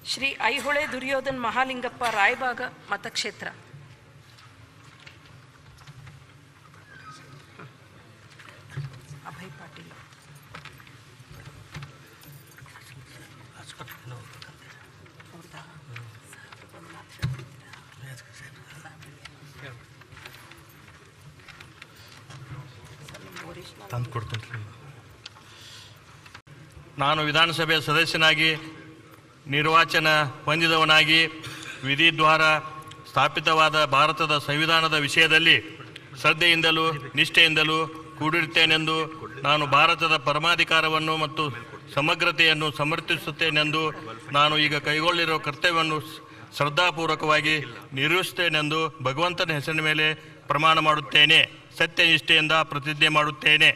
ಶ್ರೀ ಐಹೊಳೆ ದುರ್ಯೋಧನ್ ಮಹಾಲಿಂಗಪ್ಪ ರಾಯಬಾಗ ಮತಕ್ಷೇತ್ರ ಅಭಯ್ ಪಾಟೀಲ್ ಹೌದಾ? ತಂದು ಕೊಡ್ತೀನಿ ನಾನು ವಿಧಾನಸಭೆಯ ಸದಸ್ಯನಾಗಿ ನಿರ್ವಾಚನ ಹೊಂದಿದವನಾಗಿ ವಿಧಿದ್ವಾರ ಸ್ಥಾಪಿತವಾದ ಭಾರತದ ಸಂವಿಧಾನದ ವಿಷಯದಲ್ಲಿ ಶ್ರದ್ಧೆಯಿಂದಲೂ ನಿಷ್ಠೆಯಿಂದಲೂ ಕೂಡಿರುತ್ತೇನೆಂದು ನಾನು ಭಾರತದ ಪರಮಾಧಿಕಾರವನ್ನು ಮತ್ತು ಸಮಗ್ರತೆಯನ್ನು ಸಮರ್ಥಿಸುತ್ತೇನೆಂದು ನಾನು ಈಗ ಕೈಗೊಳ್ಳಿರುವ ಕರ್ತವ್ಯವನ್ನು ಶ್ರದ್ಧಾಪೂರ್ವಕವಾಗಿ ನಿರ್ವಹಿಸುತ್ತೇನೆಂದು ಭಗವಂತನ ಹೆಸರಿನ ಮೇಲೆ ಪ್ರಮಾಣ ಮಾಡುತ್ತೇನೆ ಸತ್ಯನಿಷ್ಠೆಯಿಂದ ಪ್ರತಿಜ್ಞೆ ಮಾಡುತ್ತೇನೆ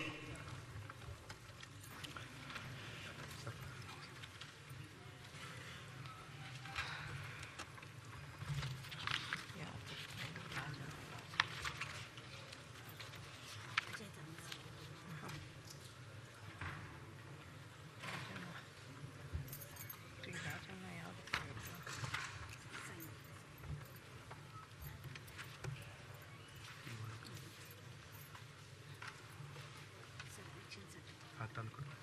ತಂದು ಕೊಡು